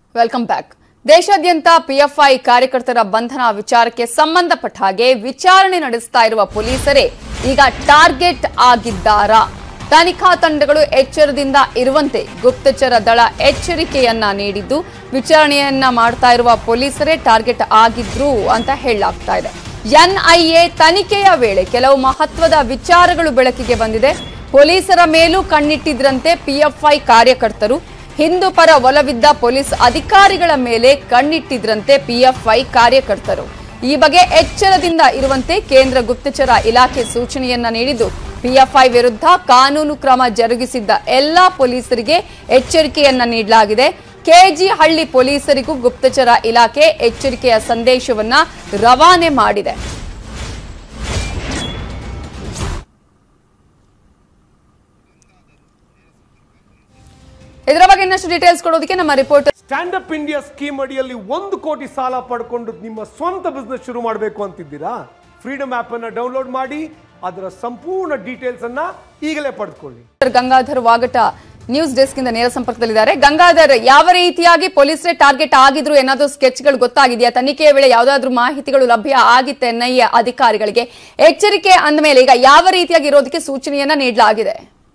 Welcome back ದೇಶಾದ್ಯಂತ PFI ಕಾರ್ಯಕರ್ತರ ಬಂಧನ ವಿಚಾರಕ್ಕೆ ಸಂಬಂಧಪಟ್ಟ ಹಾಗೆ ವಿಚಾರಣೆ ನಡೆಸ್ತಾ ಇರುವ ಪೊಲೀಸರೇ ಈಗ ಟಾರ್ಗೆಟ್ ಆಗಿದ್ದಾರಾ ತನಿಖಾ ತಂಡಗಳು ಎಚ್ಚರದಿಂದ ಇರುವಂತೆ ಗುಪ್ತಚರ ದಳ ಎಚ್ಚರಿಕೆಯನ್ನ ನೀಡಿದ್ದು ವಿಚಾರಣೆಯನ್ನ ಮಾಡ್ತಾ ಇರುವ ಪೊಲೀಸರೇ ಟಾರ್ಗೆಟ್ ಆಗಿದ್ರು ಅಂತ ಹೇಳಲಾಗ್ತಾ ಇದೆ ಎನ್ಐಎ ತನಿಖೆಯ ವೇಳೆ ಕೆಲವು ಮಹತ್ವದ ವಿಚಾರಗಳು ಬೆಳಕಿಗೆ ಬಂದಿದೆ ಪೊಲೀಸರ ಮೇಲೂ ಕಣ್ಣಿಟ್ಟಿದ್ರಂತೆ ಪಿಎಫ್ಐ ಕಾರ್ಯಕರ್ತರು ಹಿಂದೂ ಪರ ಒಲವಿದ್ದ ಪೊಲೀಸ್ ಅಧಿಕಾರಿಗಳ ಮೇಲೆ ಕಣ್ಣಿಟ್ಟಿದ್ರಂತೆ ಪಿಎಫ್ಐ ಕಾರ್ಯಕರ್ತರು ಈ ಬಗ್ಗೆ ಎಚ್ಚರದಿಂದ ಇರುವಂತೆ ಕೇಂದ್ರ ಗುಪ್ತಚರ ಇಲಾಖೆ ಸೂಚನೆಯನ್ನ ನೀಡಿದ್ದು ಪಿಎಫ್ಐ ವಿರುದ್ಧ ಕಾನೂನು ಕ್ರಮ ಜರುಗಿಸಿದ್ದ ಎಲ್ಲಾ ಪೊಲೀಸರಿಗೆ ಎಚ್ಚರಿಕೆಯನ್ನ ನೀಡಲಾಗಿದೆ ಕೆಜಿ ಹಳ್ಳಿ ಪೊಲೀಸರಿಗೂ ಗುಪ್ತಚರ ಇಲಾಖೆ ಎಚ್ಚರಿಕೆಯ ಸಂದೇಶವನ್ನ ರವಾನೆ ಮಾಡಿದೆ ಇದರ ಬಗ್ಗೆ ಇನ್ನಷ್ಟು ಡೀಟೇಲ್ಸ್ ಕೊಡೋದಕ್ಕೆ ನಮ್ಮ reporter stand up India scheme ಅಡಿಯಲ್ಲಿ ಒಂದು ಕೋಟಿ ಸಾಲ ಪಡ್ಕೊಂಡು ನಿಮ್ಮ ಸ್ವಂತ ಬಿಸ್ನೆಸ್ ಶುರು ಮಾಡಬೇಕು ಅಂತಿದ್ದೀರಾ ಫ್ರೀಡಮ್ ಆಪ್ ಅನ್ನ ಡೌನ್ಲೋಡ್ ಮಾಡಿ ಅದರ ಸಂಪೂರ್ಣ ಡೀಟೇಲ್ಸ್ ಅನ್ನ ಈಗಲೇ ಪಡೆದುಕೊಳ್ಳಿ ಗಂಗಾಧರ್ ವಾಗಟ ನ್ಯೂಸ್ ಡೆಸ್ಕ್ ಇಂದ ನೇರ ಸಂಪರ್ಕದಲ್ಲಿದ್ದಾರೆ ಗಂಗಾಧರ್ ಯಾವ ರೀತಿಯಾಗಿ ಪೊಲೀಸರೇ ಟಾರ್ಗೆಟ್ ಆಗಿದ್ರು ಏನಾದರೂ ಸ್ಕೆಚ್ಗಳು ಗೊತ್ತಾಗಿದೆಯಾ ತನಿಖೆಯ ವೇಳೆ ಯಾವುದಾದ್ರೂ ಮಾಹಿತಿಗಳು ಲಭ್ಯ ಆಗಿತ್ತೆ ಎನ್ಐಎ ಅಧಿಕಾರಿಗಳಿಗೆ ಎಚ್ಚರಿಕೆ ಅಂದಮೇಲೆ ಈಗ ಯಾವ ರೀತಿಯಾಗಿ ಇರೋದಕ್ಕೆ ಸೂಚನೆಯನ್ನ ನೀಡಲಾಗಿದೆ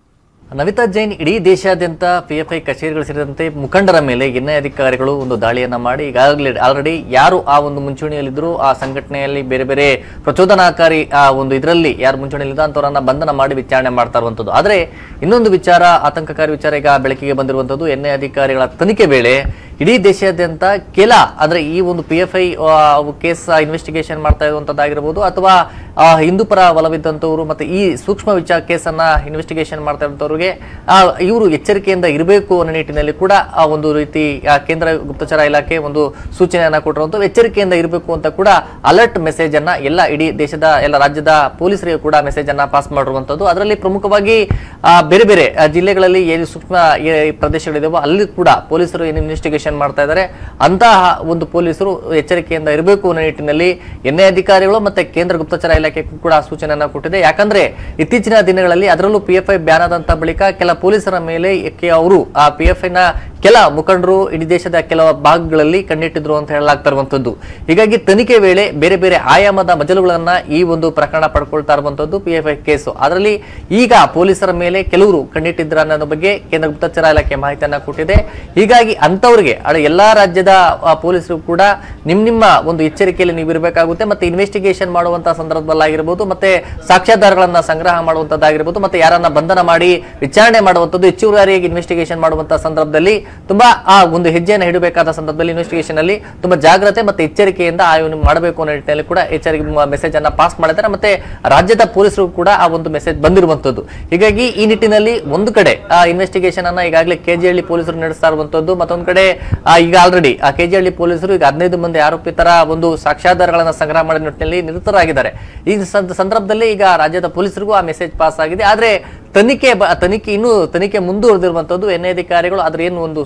ನವಿತಾ ಜೈನ್ ಇಡೀ ದೇಶಾದ್ಯಂತ ಪಿಎಫ್ಐ ಕಚೇರಿಗಳು ಸೇರಿದಂತೆ ಮುಖಂಡರ ಮೇಲೆ ಎನ್ಐ ಅಧಿಕಾರಿಗಳು ಒಂದು ದಾಳಿಯನ್ನ ಮಾಡಿ ಈಗಾಗಲೇ ಆಲ್ರೆಡಿ ಯಾರು ಆ ಒಂದು ಮುಂಚೂಣಿಯಲ್ಲಿದ್ರು ಆ ಸಂಘಟನೆಯಲ್ಲಿ ಬೇರೆ ಬೇರೆ ಪ್ರಚೋದನಾಕಾರಿ ಆ ಒಂದು ಇದರಲ್ಲಿ ಯಾರು ಮುಂಚೂಣಿಯಲ್ಲಿದ್ದ ಅಂತವರನ್ನ ಬಂಧನ ಮಾಡಿ ವಿಚಾರಣೆ ಮಾಡ್ತಾ ಇರುವಂತದ್ದು ಆದ್ರೆ ಇನ್ನೊಂದು ವಿಚಾರ ಆತಂಕಕಾರಿ ವಿಚಾರ ಈಗ ಬೆಳಕಿಗೆ ಬಂದಿರುವಂತದ್ದು ಎನ್ಐ ಅಧಿಕಾರಿಗಳ ತನಿಖೆ ವೇಳೆ ಇಡೀ ದೇಶಾದ್ಯಂತ ಕೆಲ ಅಂದ್ರೆ ಈ ಒಂದು P F I case investigation ಮಾಡ್ತಾ ಇರುವಂತದ್ದಾಗಿರ್ಬೋದು ಅಥವಾ ಆ, ಹಿಂದೂ ಪರ ಒಲವಿದ್ದಂಥವ್ರು ಮತ್ತೆ ಈ ಸೂಕ್ಷ್ಮ ವಿಚಾರ ಕೇಸನ್ನ ಇನ್ವೆಸ್ಟಿಗೇಷನ್ ಮಾಡ್ತಾ ಇರುವಂತವ್ರಿಗೆ ಇವರು ಎಚ್ಚರಿಕೆಯಿಂದ ಇರಬೇಕು ಅನ್ನೋ ನಿಟ್ಟಿನಲ್ಲಿ ಕೂಡ ಆ ಒಂದು ರೀತಿ ಆ, ಕೇಂದ್ರ ಗುಪ್ತಚರ ಇಲಾಖೆ ಒಂದು ಸೂಚನೆಯನ್ನ ಕೊಟ್ಟಿರುವಂತ ಎಚ್ಚರಿಕೆಯಿಂದ ಇರಬೇಕು ಅಂತ ಕೂಡ ಅಲರ್ಟ್ ಮೆಸೇಜ್ ಅನ್ನ ಎಲ್ಲ ಇಡೀ ದೇಶದ ಎಲ್ಲ ರಾಜ್ಯದ ಪೊಲೀಸರಿಗೆ ಕೂಡ ಮೆಸೇಜ್ ಅನ್ನ ಪಾಸ್ ಮಾಡಿರುವಂತದ್ದು ಅದರಲ್ಲಿ ಪ್ರಮುಖವಾಗಿ ಆ, ಬೇರೆ ಬೇರೆ ಆ, ಜಿಲ್ಲೆಗಳಲ್ಲಿ ಏನು ಸೂಕ್ಷ್ಮ ಏ- ಪ್ರದೇಶಗಳಿದಾವೋ ಅಲ್ಲಿ ಕೂಡ ಪೊಲೀಸರು ಏನು ಇನ್ವೆಸ್ಟಿಗೇಷನ್ ಮಾಡ್ತಾ ಇದ್ದಾರೆ ಅಂತಹ ಒಂದು ಪೊಲೀಸರು ಎಚ್ಚರಿಕೆಯಿಂದ ಇರಬೇಕು ಅನ್ನೋ ನಿಟ್ಟಿನಲ್ಲಿ ಎನ್ಐ ಅಧಿಕಾರಿಗಳು ಮತ್ತೆ ಕೇಂದ್ರ ಗುಪ್ತಚರ ಇಲಾಖೆ ಕೂಡ ಸೂಚನೆಯನ್ನ ಕೊಟ್ಟಿದೆ ಯಾಕಂದ್ರೆ ಇತ್ತೀಚಿನ ದಿನಗಳಲ್ಲಿ ಅದರಲ್ಲೂ ಪಿ ಎಫ್ ಐ ಬ್ಯಾನ್ ಆದಂತ ಬಳಿಕ ಕೆಲ ಪೊಲೀಸರ ಮೇಲೆ ಕೆ- ಅವರು ಆ ಪಿ ಎಫ್ ಐನ ಕೆಲ ಮುಖಂಡರು ಇಡೀ ದೇಶದ ಕೆಲವು ಭಾಗಗಳಲ್ಲಿ ಕಣ್ಣಿಟ್ಟಿದ್ರು ಅಂತ ಹೇಳಲಾಗ್ತಾ ಇರುವಂತದ್ದು ಹೀಗಾಗಿ ತನಿಖೆ ವೇಳೆ ಬೇರೆ ಬೇರೆ ಆಯಾಮದ ಮಜಲುಗಳನ್ನ ಈ ಒಂದು ಪ್ರಕರಣ ಪಡ್ಕೊಳ್ತಾ ಇರುವಂತದ್ದು ಪಿ ಎಫ್ ಐ ಕೇಸು ಅದರಲ್ಲಿ ಈಗ ಪೊಲೀಸರ ಮೇಲೆ ಕೆಲವರು ಕಣ್ಣಿಟ್ಟಿದ್ರ ಅನ್ನೋ ಬಗ್ಗೆ ಕೇಂದ್ರ ಗುಪ್ತಚರ ಇಲಾಖೆ ಮಾಹಿತಿಯನ್ನ ಕೊಟ್ಟಿದೆ ಹೀಗಾಗಿ ಅಂತವರಿಗೆ ಅಡ ಎಲ್ಲಾ ರಾಜ್ಯದ ಆ, ಪೊಲೀಸರು ಕೂಡ ನಿಮ್ ನಿಮ್ಮ ಒಂದು ಎಚ್ಚರಿಕೆಯಲ್ಲಿ ನೀವು ಇರಬೇಕಾಗುತ್ತೆ ಮತ್ತೆ ಇನ್ವೆಸ್ಟಿಗೇಷನ್ ಮಾಡುವಂತಹ ಸಂದರ್ಭದಲ್ಲಾಗಿರ್ಬೋದು ಮತ್ತೆ ಸಾಕ್ಷ್ಯಾಧಾರಗಳನ್ನ ಸಂಗ್ರಹ ಮಾಡುವಂತದ್ದಾಗಿರ್ಬೋದು ಮತ್ತೆ ಯಾರನ್ನ ಬಂಧನ ಮಾಡಿ ವಿಚಾರಣೆ ಮಾಡುವಂತದ್ದು ಹೆಚ್ಚುವರಿಯಾಗಿ ಇನ್ವೆಸ್ಟಿಗೇಷನ್ ಮಾಡುವಂತಹ ಸಂದರ್ಭದಲ್ಲಿ ತುಂಬಾ ಆ ಒಂದು ಹೆಜ್ಜೆಯನ್ನು ಹಿಡಬೇಕಾದ ಸಂದರ್ಭದಲ್ಲಿ ಇನ್ವೆಸ್ಟಿಗೇಷನ್ ಅಲ್ಲಿ ತುಂಬಾ ಜಾಗ್ರತೆ ಮತ್ತೆ ಎಚ್ಚರಿಕೆಯಿಂದ ಆ ಒಂದು ಮಾಡಬೇಕು ಅನ್ನೋ ನಿಟ್ಟಿನಲ್ಲಿ ಕೂಡ ಎಚ್ಚರಿಕೆ ಮೆಸೇಜ್ ಅನ್ನ ಪಾಸ್ ಮಾಡಿದ್ದಾರೆ ಮತ್ತೆ ರಾಜ್ಯದ ಪೊಲೀಸರು ಕೂಡ ಆ ಒಂದು ಮೆಸೇಜ್ ಬಂದಿರುವಂತದ್ದು ಹೀಗಾಗಿ ಈ ನಿಟ್ಟಿನಲ್ಲಿ ಒಂದು ಕಡೆ ಆ ಇನ್ವೆಸ್ಟಿಗೇಷನ್ ಅನ್ನ ಈಗಾಗಲೇ ಕೆಜಿಹಳ್ಳಿ ಪೊಲೀಸರು ನಡೆಸ್ತಾ ಇರುವಂತದ್ದು ಮತ್ತೊಂದು ಕಡೆ ಆ, ಈಗ ಆಲ್ರೆಡಿ ಆ ಕೆಜಿಹಳ್ಳಿ ಪೊಲೀಸರು ಈಗ ಹದಿನೈದು ಮಂದಿ ಆರೋಪಿತರ ಒಂದು ಸಾಕ್ಷ್ಯಾಧಾರಗಳನ್ನ ಸಂಗ್ರಹ ಮಾಡಿದ ನಿಟ್ಟಿನಲ್ಲಿ ನಿರತರಾಗಿದ್ದಾರೆ ಈ ಸಂದ- ಸಂದರ್ಭದಲ್ಲಿ ಈಗ ರಾಜ್ಯದ ಪೊಲೀಸರಿಗೂ ಆ ಮೆಸೇಜ್ ಪಾಸ್ ಆಗಿದೆ ಆದ್ರೆ ತನಿಖೆ ಬ- ತನಿಖೆ ಇನ್ನೂ ತನಿಖೆ ಮುಂದುವರೆದಿರುವಂತದ್ದು ಎನ್ಐ ಅಧಿಕಾರಿಗಳು ಅದ್ರ ಏನು ಒಂದು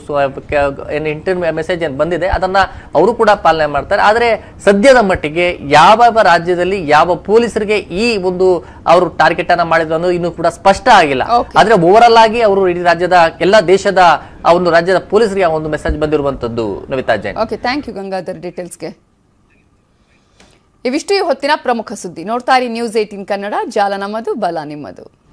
ಇಂಟರ್ ಮೆಸೇಜ್ ಏನು ಬಂದಿದೆ ಅದನ್ನ ಅವರು ಕೂಡ ಪಾಲನೆ ಮಾಡ್ತಾರೆ ಆದ್ರೆ ಸದ್ಯದ ಮಟ್ಟಿಗೆ ಯಾವ ರಾಜ್ಯದಲ್ಲಿ ಯಾವ ಪೊಲೀಸರಿಗೆ ಈ ಒಂದು ಅವರು ಟಾರ್ಗೆಟ್ ಅನ್ನ ಮಾಡಿದ್ರು ಅನ್ನೋದು ಇನ್ನೂ ಕೂಡ ಸ್ಪಷ್ಟ ಆಗಿಲ್ಲ Okay. ಆದ್ರೆ ಓವರ್ ಆಗಿ ಅವರು ಇಡೀ ರಾಜ್ಯದ ಎಲ್ಲ ದೇಶದ ಆ ಒಂದು ರಾಜ್ಯದ ಪೊಲೀಸರಿಗೆ ಆ ಒಂದು ಮೆಸೇಜ್ ಬಂದಿರುವಂತದ್ದು Navita Jain okay thank you Gangadhar ಡೀಟೇಲ್ಸ್ಗೆ ಇವಿಷ್ಟು ಈ ಹೊತ್ತಿನ ಪ್ರಮುಖ ಸುದ್ದಿ ನೋಡ್ತಾ ಇರಿ ನ್ಯೂಸ್ ಏಟೀನ್ ಕನ್ನಡ ಜಾಲ ನಮ್ಮದು ಬಲ ನಿಮ್ಮದು